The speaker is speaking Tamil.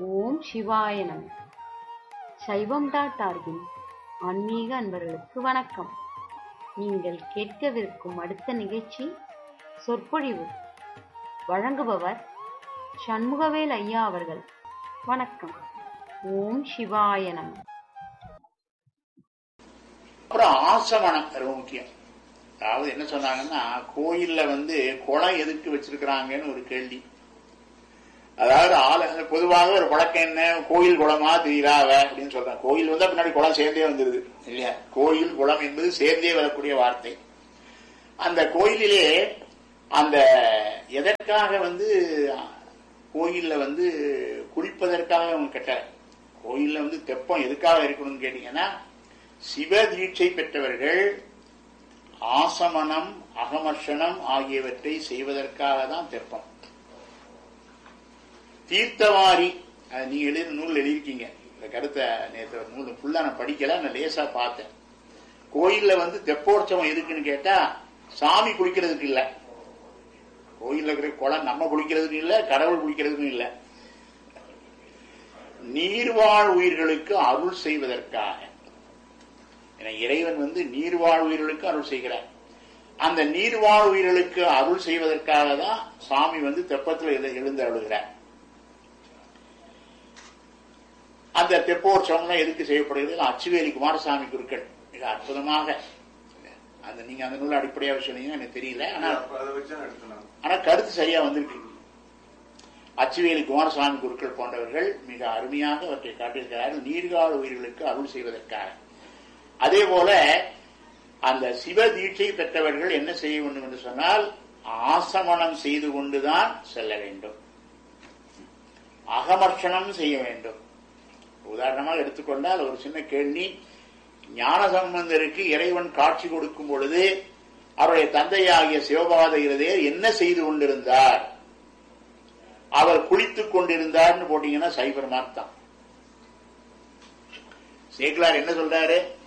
ஓம் சிவாய நம சைவம் டாட் ஆர்கின் ஆன்மீக அன்பர்களுக்கு வணக்கம் நீங்கள் கேட்கவிருக்கும் அடுத்த நிகழ்ச்சி சொற்பொழிவு வழங்குபவர் சண்முகவேல் ஐயா அவர்கள் வணக்கம் ஓம் சிவாய நம அப்புறம் ஆசமனம் ரொம்ப முக்கியம் அதாவது என்ன சொன்னாங்கன்னா கோயில்ல வந்து குளம் எதுக்கு வச்சிருக்கிறாங்கன்னு ஒரு கேள்வி அதாவது ஆள பொதுவாக ஒரு பழக்கம் என்ன கோயில் குளமா தெரியாவ அப்படின்னு சொல்றாங்க கோயில் வந்தா பின்னாடி குளம் சேர்ந்தே வந்துருது இல்லையா கோயில் குளம் என்பது சேர்ந்தே வரக்கூடிய வார்த்தை அந்த கோயிலிலே அந்த எதற்காக வந்து கோயில்ல வந்து குளிப்பதற்காக அவங்க கட்டல கோயில்ல வந்து தெப்பம் எதுக்காக இருக்கணும்னு கேட்டீங்கன்னா சிவ தீட்சை பெற்றவர்கள் ஆசமனம் அகமர்ஷனம் ஆகியவற்றை செய்வதற்காக தான் தெப்பம் தீர்த்தவாரி அது நீங்க எழுதி நூல் எழுதியிருக்கீங்க இந்த கருத்தை நேற்று நூல் ஃபுல்லா நான் படிக்கல நான் லேசா பார்த்தேன் கோயில்ல வந்து தெப்போற்சவம் எதுக்குன்னு கேட்டா சாமி குளிக்கிறதுக்கு இல்ல கோயில்ல இருக்கிற குளம் நம்ம குளிக்கிறதுக்கு இல்ல கடவுள் குளிக்கிறதுக்கும் இல்ல நீர்வாழ் உயிர்களுக்கு அருள் செய்வதற்காக என இறைவன் வந்து நீர்வாழ் உயிர்களுக்கு அருள் செய்கிறார் அந்த நீர்வாழ் உயிர்களுக்கு அருள் செய்வதற்காக தான் சாமி வந்து தெப்பத்தில் எழு- எழுந்து அருளுகிறார் அந்த தெப்போற்சவம் எதுக்கு செய்யப்படுகிறது அச்சுவேலி குமாரசாமி குருக்கள் மிக அற்புதமாக அந்த நீங்க அந்த நூல் அடிப்படையாக சொன்னீங்கன்னா எனக்கு தெரியல ஆனா அப்ப அதை வச்சு தான் எடுத்தலாம் ஆனா கருத்து சரியா வந்திருக்கு அச்சுவேலி குமாரசாமி குருக்கள் போன்றவர்கள் மிக அருமையாக அவற்றை காட்டியிருக்கிறார்கள் நீர்கால உயிர்களுக்கு அருள் செய்வதற்காக அதே போல அந்த சிவ தீட்சை பெற்றவர்கள் என்ன செய்ய வேண்டும் என்று சொன்னால் ஆசமனம் செய்து கொண்டுதான் செல்ல வேண்டும் அகமர்ஷனம் செய்ய வேண்டும் உதாரணமாக எடுத்துக்கொண்டால் ஒரு சின்ன கேள்வி ஞான சம்பந்தருக்கு இறைவன் காட்சி கொடுக்கும் பொழுது அவருடைய தந்தையாகிய சிவபாத இருதயர் என்ன செய்து கொண்டிருந்தார் அவர் குளித்துக் கொண்டிருந்தார்னு போட்டீங்கன்னா சைபர் மார்க் தான் சேக்கலார் என்ன சொல்றாரு